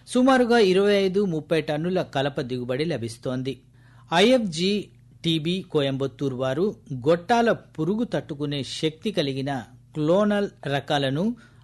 సుమారుగా ఇరవై ఐదు ముప్పై టన్నుల కలప దిగుబడి లభిస్తోంది ఐఎఫ్జి టీబీ కోయంబత్తూరు వారు గొట్టాల పురుగు తట్టుకునే శక్తి కలిగిన క్లోనల్ రకాలను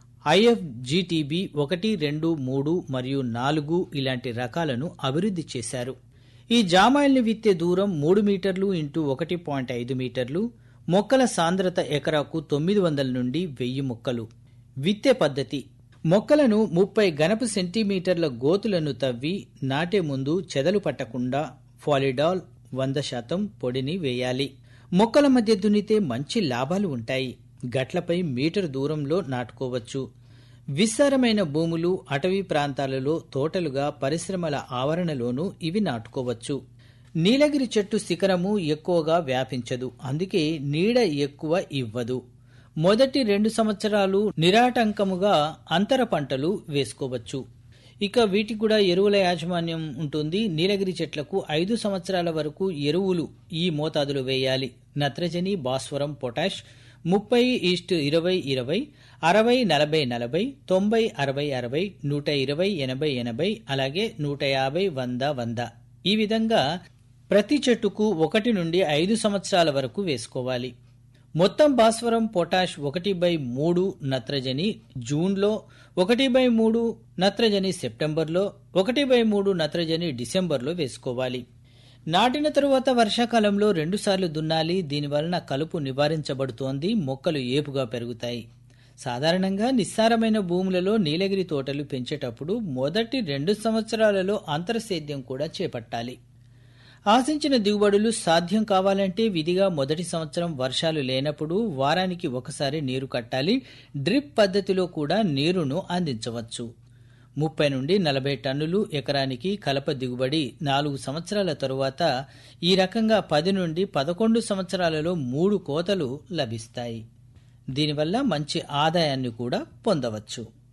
ఐఎఫ్జిటిబి ఒకటి రెండు మూడు మరియు నాలుగు ఇలాంటి రకాలను అభివృద్ధి చేశారు ఈ జామాయిల్ని విత్తే దూరం మూడు మీటర్లు ఇంటూ ఒకటి పాయింట్ ఐదు మీటర్లు మొక్కల సాంద్రత ఎకరాకు తొమ్మిది వందల నుండి వెయ్యి మొక్కలు విత్తే పద్ధతి మొక్కలను ముప్పై గనపు సెంటీమీటర్ల గోతులను తవ్వి నాటే ముందు చెదలు పట్టకుండా ఫాలిడాల్ వంద శాతం పొడిని వేయాలి మొక్కల మధ్య దున్నితే మంచి లాభాలు ఉంటాయి గట్లపై మీటర్ దూరంలో నాటుకోవచ్చు విస్తారమైన భూములు అటవీ ప్రాంతాలలో తోటలుగా పరిశ్రమల ఆవరణలోనూ ఇవి నాటుకోవచ్చు నీలగిరి చెట్టు శిఖరము ఎక్కువగా వ్యాపించదు అందుకే నీడ ఎక్కువ ఇవ్వదు మొదటి రెండు సంవత్సరాలు నిరాటంకముగా అంతర పంటలు వేసుకోవచ్చు ఇక వీటికి కూడా ఎరువుల యాజమాన్యం ఉంటుంది నీలగిరి చెట్లకు ఐదు సంవత్సరాల వరకు ఎరువులు ఈ మోతాదులు వేయాలి నత్రజని భాస్వరం పొటాష్ ముప్పై ఈస్ట్ ఇరవై ఇరవై అరవై నలభై నలభై తొంభై అరవై అరవై నూట ఇరవై ఎనభై ఎనభై అలాగే నూట యాభై వంద వంద ఈ విధంగా ప్రతి చెట్టుకు ఒకటి నుండి ఐదు సంవత్సరాల వరకు వేసుకోవాలి మొత్తం భాస్వరం పొటాష్ ఒకటి బై మూడు నత్రజని జూన్లో ఒకటి బై మూడు నత్రజని సెప్టెంబర్లో ఒకటి బై మూడు నత్రజని డిసెంబర్లో వేసుకోవాలి నాటిన తరువాత వర్షాకాలంలో రెండుసార్లు దున్నాలి దీనివలన కలుపు నివారించబడుతోంది మొక్కలు ఏపుగా పెరుగుతాయి సాధారణంగా నిస్సారమైన భూములలో నీలగిరి తోటలు పెంచేటప్పుడు మొదటి రెండు సంవత్సరాలలో అంతరసేద్యం కూడా చేపట్టాలి ఆశించిన దిగుబడులు సాధ్యం కావాలంటే విధిగా మొదటి సంవత్సరం వర్షాలు లేనప్పుడు వారానికి ఒకసారి నీరు కట్టాలి డ్రిప్ పద్ధతిలో కూడా నీరును అందించవచ్చు ముప్పై నుండి నలభై టన్నులు ఎకరానికి కలప దిగుబడి నాలుగు సంవత్సరాల తరువాత ఈ రకంగా పది నుండి పదకొండు సంవత్సరాలలో మూడు కోతలు లభిస్తాయి దీనివల్ల మంచి ఆదాయాన్ని కూడా పొందవచ్చు